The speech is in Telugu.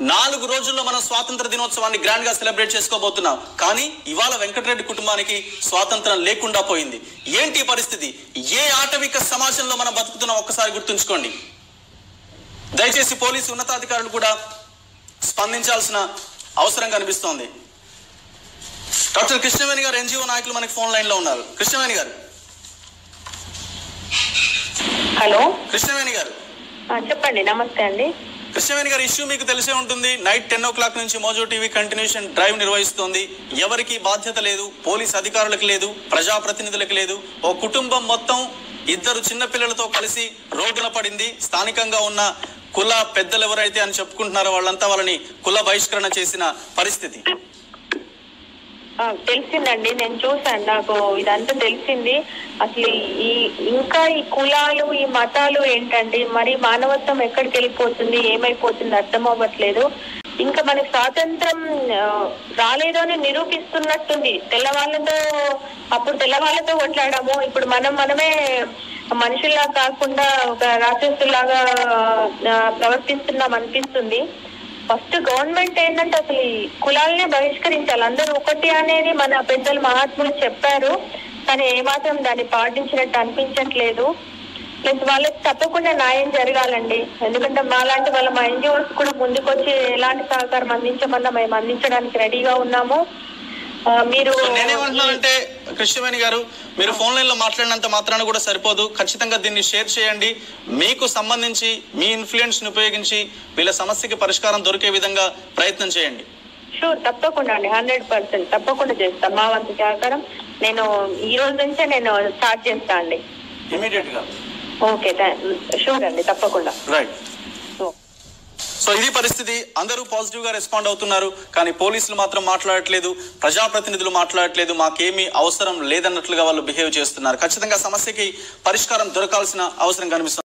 నాలుగు రోజుల్లో మనం స్వాతంత్ర దినోత్సవాన్ని గ్రాండ్ గా సెలబ్రేట్ చేసుకోబోతున్నాం కానీ ఇవాళ వెంకటరెడ్డి కుటుంబానికి స్వాతంత్రం లేకుండా పోయింది ఏంటి ఈ పరిస్థితి ఏ ఆటవిక సమాజంలో మనం బతుకుతున్నాం ఒక్కసారి గుర్తుంచుకోండి దయచేసి పోలీసు ఉన్నతాధికారులు కూడా స్పందించాల్సిన అవసరం కనిపిస్తోంది డాక్టర్ కృష్ణవేణి గారు ఎన్జిఓ నాయకులు మనకి ఫోన్ లైన్ లో ఉన్నారు కృష్ణవేణి గారు హలో కృష్ణవేణి గారు ఆ, చెప్పండి నమస్తే అండి కృష్ణవేణి గారి ఇష్యూ మీకు తెలిసే ఉంటుంది నైట్ టెన్ ఓ క్లాక్ నుంచి మోజో టీవీ కంటిన్యూషన్ డ్రైవ్ నిర్వహిస్తోంది ఎవరికి బాధ్యత లేదు పోలీస్ అధికారులకు లేదు ప్రజాప్రతినిధులకు లేదు ఓ కుటుంబం మొత్తం ఇద్దరు చిన్న పిల్లలతో కలిసి రోడ్డున పడింది స్థానికంగా ఉన్న కుల పెద్దలు ఎవరైతే అని చెప్పుకుంటున్నారో వాళ్ళంతా వాళ్ళని కుల బహిష్కరణ చేసిన పరిస్థితి ఆ, తెలిసిందండి నేను చూసాను నాకు ఇదంతా తెలిసింది అసలు ఈ ఇంకా ఈ కులాలు ఈ మతాలు ఏంటండి మరి మానవత్వం ఎక్కడికి వెళ్ళిపోతుంది ఏమైపోతుంది అర్థం అవ్వట్లేదు ఇంకా మనకి స్వాతంత్రం ఆ, రాలేదు అని నిరూపిస్తున్నట్టుంది తెల్లవాళ్ళతో అప్పుడు తెల్లవాళ్ళతో కొట్లాడాము ఇప్పుడు మనం మనమే మనుషుల్లా కాకుండా ఒక రాక్షసులాగా ఆ, ప్రవర్తిస్తున్నాం అనిపిస్తుంది ఫస్ట్ గవర్నమెంట్ ఏంటంటే అసలు ఈ కులాలనే బహిష్కరించాలి అందరూ ఒకటి అనేది మన పెద్దలు మహాత్ములు చెప్పారు కానీ ఏమాత్రం దాన్ని పాటించినట్టు అనిపించట్లేదు ప్లస్ వాళ్ళకి తప్పకుండా న్యాయం జరగాలండి ఎందుకంటే మాలాంటి వాళ్ళ మా ఎన్జిఓస్ కూడా ముందుకొచ్చి ఎలాంటి సహకారం అందించమన్నా మేము అందించడానికి రెడీగా ఉన్నాము ఆ, మీరు నేనేమంటున్నానంటే కృష్ణవేణి గారు మీరు ఫోన్ లైన్ లో మాట్లాడినంత మాత్రాన కూడా సరిపోదు ఖచ్చితంగా దీన్ని షేర్ చేయండి మీకు సంబంధించి మీ ఇన్ఫ్లుయెన్స్ ని ఉపయోగించి వీళ్ళ సమస్యకి పరిష్కారం దొరికే విధంగా ప్రయత్నం చేయండి షూర్ తప్పకుండా అండి హండ్రెడ్ పర్సెంట్ తప్పకుండా చేస్తాం మా వంతు సహకారం నేను ఈ రోజు నుంచే నేను స్టార్ట్ చేస్తా అండి ఇమీడియట్ గా ఓకే షూర్ అండి తప్పకుండా రైట్ సో ఇది పరిస్థితి అందరూ పాజిటివ్ గా రెస్పాండ్ అవుతున్నారు కానీ పోలీసులు మాత్రం మాట్లాడట్లేదు ప్రజాప్రతినిధులు మాట్లాడట్లేదు మాకేమీ అవసరం లేదన్నట్లుగా వాళ్ళు బిహేవ్ చేస్తున్నారు ఖచ్చితంగా సమస్యకి పరిష్కారం దొరకాల్సిన అవసరం కనిపిస్తుంది